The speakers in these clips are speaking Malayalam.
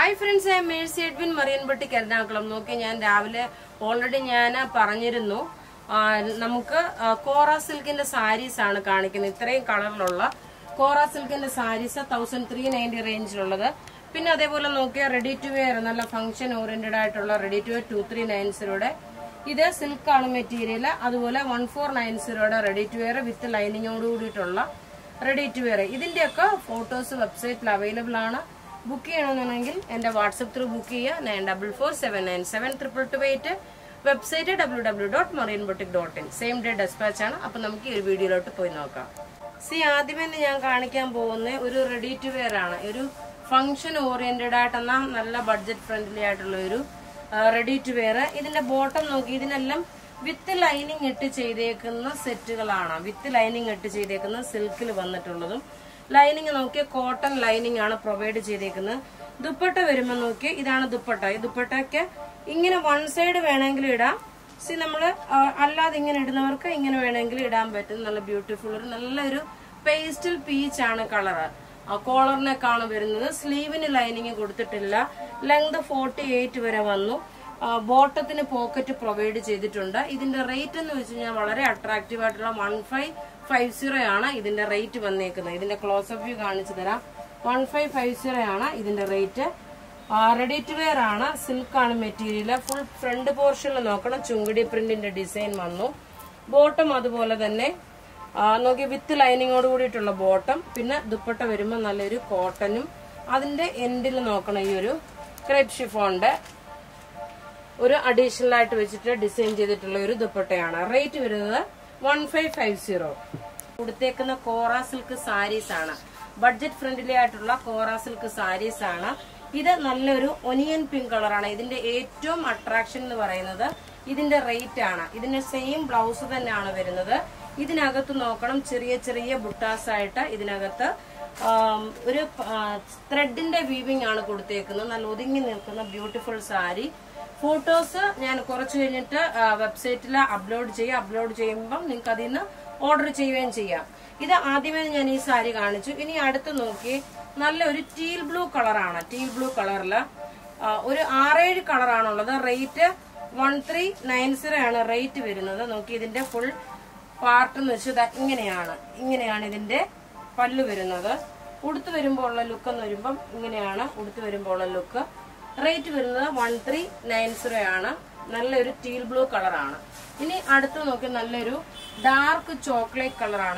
hi friends I Mercy Edwin Mariyanpatti Ernakulam നോക്കി ഞാൻ രാവിലെ ഓൾറെഡി ഞാൻ പറഞ്ഞിരുന്നു ആ, നമുക്ക് ആ, കോറ സിൽക്കിന്റെ സാരീസ് ആണ് കാണിക്കുന്നത് ഇത്രയും കളറിലുള്ള കോറ സിൽക്കിന്റെ സാരീസ് തൗസൻഡ് ത്രീ നയൻറ്റി റേഞ്ചിലുള്ളത് പിന്നെ അതേപോലെ നോക്കിയാൽ റെഡി ടു വെയർ നല്ല ഫംഗ്ഷൻ ഓറിയന്റഡ് ആയിട്ടുള്ള ready to wear two three nine സീറോയുടെ ഇത് സിൽക്കാണ് മെറ്റീരിയൽ അതുപോലെ വൺ ഫോർ നയൻ സീറോയുടെ റെഡി ടു വെയർ വിത്ത് ലൈനിങ്ങോട് കൂടിയിട്ടുള്ള റെഡി ടു വെയർ ഇതിന്റെയൊക്കെ ഫോട്ടോസ് വെബ്സൈറ്റിൽ അവൈലബിൾ ആണ് ബുക്ക് ചെയ്യണമെന്നുണ്ടെങ്കിൽ എന്റെ വാട്സപ്പ് ത്രൂ ബുക്ക് ചെയ്യുക nine double four seven nine seven triple two eight website W W dot marine boutique dot in same day dispatch ആണ് അപ്പൊ നമുക്ക് ഈ ഒരു വീഡിയോയിലോട്ട് പോയി നോക്കാം സി ആദ്യമേ തന്നെ ഞാൻ കാണിക്കാൻ പോകുന്ന ഒരു റെഡി ടു വെയർ ആണ് ഒരു ഫംഗ്ഷൻ ഓറിയന്റഡ് ആയിട്ടെന്ന നല്ല ബഡ്ജറ്റ് ഫ്രണ്ട്ലി ആയിട്ടുള്ള ഒരു റെഡി ടു വെയർ ഇതിന്റെ ബോട്ടം നോക്കി ഇതിനെല്ലാം വിത്ത് ലൈനിങ് ഇട്ട് ചെയ്തേക്കുന്ന സെറ്റുകളാണ് വിത്ത് ലൈനിങ് ഇട്ട് ചെയ്തേക്കുന്ന സിൽക്കിൽ വന്നിട്ടുള്ളതും ലൈനിങ് നോക്കിയ കോട്ടൺ ലൈനിങ് ആണ് പ്രൊവൈഡ് ചെയ്തേക്കുന്നത് ദുപ്പട്ട വരുമ്പോൾ നോക്കി ഇതാണ് ദുപ്പട്ട ഈ ദുപ്പട്ടയ്ക്ക് ഇങ്ങനെ വൺ സൈഡ് വേണമെങ്കിൽ ഇടാം സി നമ്മള് ആ, അല്ലാതെ ഇങ്ങനെ ഇടുന്നവർക്ക് ഇങ്ങനെ വേണമെങ്കിൽ ഇടാൻ പറ്റും നല്ല ബ്യൂട്ടിഫുൾ ഒരു നല്ലൊരു പേസ്റ്റൽ പീച്ച് ആണ് കളറ് കോളറിനേക്കാണ് വരുന്നത് സ്ലീവിന് ലൈനിങ് കൊടുത്തിട്ടില്ല ലെങ്ത് ഫോർട്ടി എയ്റ്റ് വരെ വന്നു ബോട്ടത്തിന് പോക്കറ്റ് പ്രൊവൈഡ് ചെയ്തിട്ടുണ്ട് ഇതിന്റെ റേറ്റ് എന്ന് വെച്ച് കഴിഞ്ഞാൽ വളരെ അട്രാക്റ്റീവ് ആയിട്ടുള്ള വൺ ഫൈവ് ഫൈവ് സീറോ ആണ് ഇതിന്റെ റേറ്റ് വന്നേക്കുന്നത് ഇതിന്റെ ക്ലോസപ്പ് വ്യൂ കാണിച്ചു തരാം വൺ ഫൈവ് ഫൈവ് സീറോ ആണ് ഇതിന്റെ റേറ്റ് റെഡി ടു വെയർ ആണ് സിൽക്ക് ആണ് മെറ്റീരിയൽ ഫുൾ ഫ്രണ്ട് പോർഷനിൽ നോക്കണം ചുങ്കിടി പ്രിന്റിന്റെ ഡിസൈൻ വന്നു ബോട്ടം അതുപോലെ തന്നെ ആ, നോക്കി വിത്ത് ലൈനിങ്ങോട് കൂടിയിട്ടുള്ള ബോട്ടം പിന്നെ ദുപ്പട്ട വരുമ്പോൾ നല്ലൊരു കോട്ടനും അതിന്റെ എൻഡിൽ നോക്കണം ഈ ഒരു ക്രേപ്പ് ഷിഫോണിന്റെ ഒരു അഡീഷണൽ ആയിട്ട് വെച്ചിട്ട് ഡിസൈൻ ചെയ്തിട്ടുള്ള ഒരു ദുപ്പട്ടയാണ് റേറ്റ് വരുന്നത് വൺ ഫൈവ് ഫൈവ് സീറോ കൊടുത്തേക്കുന്ന കോറ സിൽക്ക് സാരീസ് ആണ് ബഡ്ജറ്റ് ഫ്രണ്ട്ലി ആയിട്ടുള്ള കോറ സിൽക്ക് സാരീസ് ആണ് ഇത് നല്ലൊരു ഒനിയൻ പിങ്ക് കളറാണ് ഇതിന്റെ ഏറ്റവും അട്രാക്ഷൻ എന്ന് പറയുന്നത് ഇതിന്റെ റേറ്റ് ആണ് ഇതിന്റെ സെയിം ബ്ലൗസ് തന്നെയാണ് വരുന്നത് ഇതിനകത്ത് നോക്കണം ചെറിയ ചെറിയ ബുട്ടാസ് ആയിട്ട് ഇതിനകത്ത് ആം, ഒരു ത്രെഡിന്റെ വീവിംഗ് ആണ് കൊടുത്തേക്കുന്നത് നല്ല ഒതുങ്ങി നിൽക്കുന്ന ബ്യൂട്ടിഫുൾ സാരി ഫോട്ടോസ് ഞാൻ കുറച്ച് കഴിഞ്ഞിട്ട് വെബ്സൈറ്റിൽ അപ്ലോഡ് ചെയ്യും അപ്ലോഡ് ചെയ്യുമ്പം നിങ്ങൾക്ക് അതിൽ നിന്ന് ഓർഡർ ചെയ്യുകയും ചെയ്യാം ഇത് ആദ്യമേ ഞാൻ ഈ സാരി കാണിച്ചു ഇനി അടുത്ത് നോക്കി നല്ല ഒരു ടീൽ ബ്ലൂ കളറാണ് ടീൽ ബ്ലൂ കളറിൽ ഒരു ആറേഴ് കളറാണുള്ളത് rate one three nine zero ആണ് റേറ്റ് വരുന്നത് നോക്കി ഇതിന്റെ ഫുൾ പാർട്ട് എന്ന് വെച്ചാൽ ദാ ഇങ്ങനെയാണ് ഇങ്ങനെയാണ് ഇതിന്റെ പല്ല് വരുന്നത് ഉടുത്ത് വരുമ്പോൾ ഉള്ള ലുക്ക് എന്ന് വരുമ്പം ഇങ്ങനെയാണ് ഉടുത്ത് വരുമ്പോൾ ഉള്ള ലുക്ക് റേറ്റ് വരുന്നത് വൺ ത്രീ നയൻ സീറോ ആണ് നല്ലൊരു ടീൽ ബ്ലൂ കളറാണ് ഇനി അടുത്ത് നോക്കി നല്ലൊരു ഡാർക്ക് ചോക്ലേറ്റ് കളറാണ്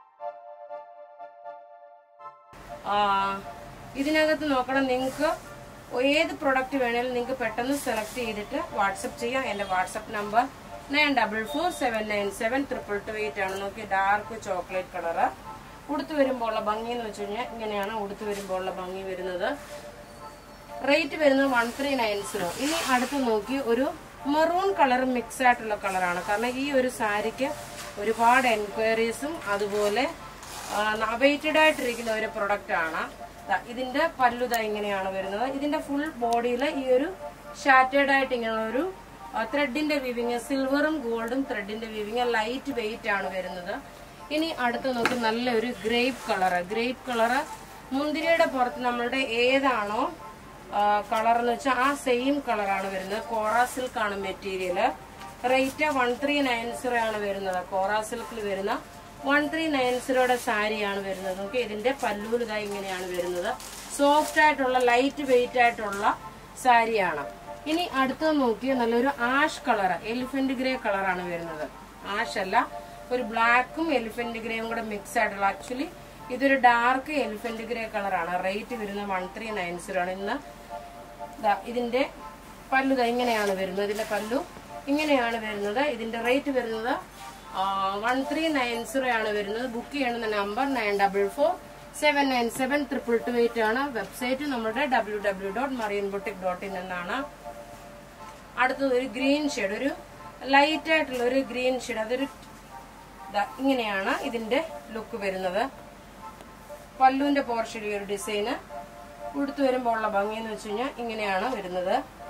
ആ, ഇതിനകത്ത് നോക്കണം നിങ്ങൾക്ക് ഏത് പ്രൊഡക്റ്റ് വേണേലും നിങ്ങൾക്ക് പെട്ടെന്ന് സെലക്ട് ചെയ്തിട്ട് വാട്സപ്പ് ചെയ്യാം എൻ്റെ WhatsApp number nine double four seven nine seven triple two eight ആണ് നോക്കി ഡാർക്ക് ചോക്ലേറ്റ് കളറ് ഉടുത്ത് വരുമ്പോൾ ഉള്ള ഭംഗി എന്ന് വെച്ച് കഴിഞ്ഞാൽ ഇങ്ങനെയാണ് ഉടുത്ത് വരുമ്പോൾ ഉള്ള ഭംഗി വരുന്നത് റേറ്റ് വരുന്നത് വൺ ത്രീ നയൻ സീറോ ഇനി അടുത്ത് നോക്കി ഒരു മെറൂൺ കളർ മിക്സ് ആയിട്ടുള്ള കളറാണ് കാരണം ഈ ഒരു സാരിക്ക് ഒരുപാട് എൻക്വയറീസും അതുപോലെ അവൈറ്റഡ് ആയിട്ടിരിക്കുന്ന ഒരു പ്രൊഡക്റ്റ് ആണ് ദാ ഇതിന്റെ പല്ലുത ഇങ്ങനെയാണ് വരുന്നത് ഇതിന്റെ ഫുൾ ബോഡിയിൽ ഈ ഒരു ഷാറ്റേഡ് ആയിട്ട് ഇങ്ങനെ ഒരു ത്രെഡിന്റെ വീവിങ് സിൽവറും ഗോൾഡും ത്രെഡിന്റെ വീവിങ് ലൈറ്റ് വെയിറ്റ് ആണ് വരുന്നത് ഇനി അടുത്ത് നോക്കി നല്ലൊരു ഗ്രേപ്പ് കളറ് ഗ്രേപ്പ് കളറ് മുന്തിരിയുടെ പുറത്ത് നമ്മളുടെ ഏതാണോ കളർ എന്ന് വെച്ചാൽ ആ സെയിം കളറാണ് വരുന്നത് കോറ സിൽക്ക് ആണ് material rate one three nine zero ആണ് വരുന്നത് കോറ സിൽക്കിൽ വരുന്ന വൺ ത്രീ നയൻ സീറോയുടെ സാരിയാണ് വരുന്നത് നോക്കി ഇതിന്റെ പല്ലൂർ ഇതാ ഇങ്ങനെയാണ് വരുന്നത് സോഫ്റ്റ് ആയിട്ടുള്ള ലൈറ്റ് വെയിറ്റ് ആയിട്ടുള്ള സാരിയാണ് ഇനി അടുത്തത് നോക്കി നല്ലൊരു ആഷ് കളർ എലിഫന്റ് ഗ്രേ കളറാണ് വരുന്നത് ആഷ് അല്ല ഒരു ബ്ലാക്കും എലിഫന്റ് ഗ്രേയും കൂടെ മിക്സ് ആയിട്ടുള്ള ആക്ച്വലി ഇതൊരു ഡാർക്ക് എലിഫന്റ് ഗ്രേ കളറാണ് റേറ്റ് വരുന്നത് വൺ ത്രീ നയൻ സീറോ ആണ് ഇന്ന് ദാ ഇതിന്റെ പല്ലു ദാ ഇങ്ങനെയാണ് വരുന്നത് ഇതിന്റെ പല്ലു ഇങ്ങനെയാണ് വരുന്നത് ഇതിന്റെ റേറ്റ് വരുന്നത് വൺ ത്രീ നയൻ സീറോ ആണ് വരുന്നത് ബുക്ക് ചെയ്യണമെന്ന number nine double four seven nine seven triple two eight ആണ് വെബ്സൈറ്റ് നമ്മുടെ W W dot Marian boutique dot in എന്നാണ് അടുത്തത് ഒരു ഗ്രീൻ ഷെയ്ഡ് ഒരു ലൈറ്റ് ആയിട്ടുള്ള ഒരു ഗ്രീൻ ഷെയ്ഡ് അതൊരു ദാ ഇങ്ങനെയാണ് ഇതിന്റെ ലുക്ക് വരുന്നത് പല്ലുവിന്റെ പോർഷൻ ഈ ഒരു ഡിസൈന് ഉടുത്തു വരുമ്പോൾ ഉള്ള ഭംഗി എന്ന് വെച്ച് കഴിഞ്ഞാൽ ഇങ്ങനെയാണ് വരുന്നത്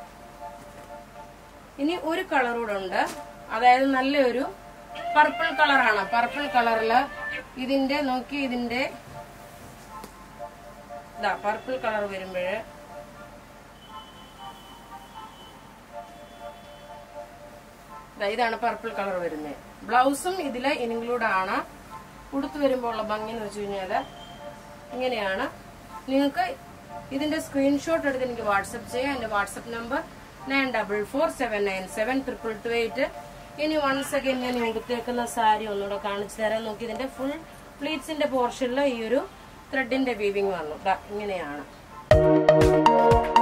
ഇനി ഒരു കളർ കൂടെ ഉണ്ട് അതായത് നല്ലൊരു പർപ്പിൾ കളറാണ് പർപ്പിൾ കളറില് ഇതിന്റെ നോക്കി ഇതിന്റെ ഇതാ പർപ്പിൾ കളർ വരുമ്പോഴ് ദാ ഇതാണ് പർപ്പിൾ കളർ വരുന്നത് ബ്ലൗസും ഇതിൽ ഇൻക്ലൂഡ് ആണ് ഉടുത്ത് വരുമ്പോൾ ഉള്ള ഭംഗി എന്ന് വെച്ച് കഴിഞ്ഞാല് ഇങ്ങനെയാണ് നിങ്ങൾക്ക് ഇതിന്റെ സ്ക്രീൻഷോട്ട് എടുത്ത് എനിക്ക് വാട്സപ്പ് ചെയ്യാം എന്റെ WhatsApp number nine double four seven nine seven triple two eight ഇനി വൺസ് അഗൈൻ ഞാൻ ഉടുത്തേക്കുന്ന സാരി ഒന്നുകൂടെ കാണിച്ചു തരാൻ നോക്കി ഇതിന്റെ ഫുൾ പ്ലീറ്റ്സിന്റെ പോർഷനിൽ ഈ ഒരു ത്രെഡിന്റെ വീവിങ് വന്നു ദാ ഇങ്ങനെയാണ്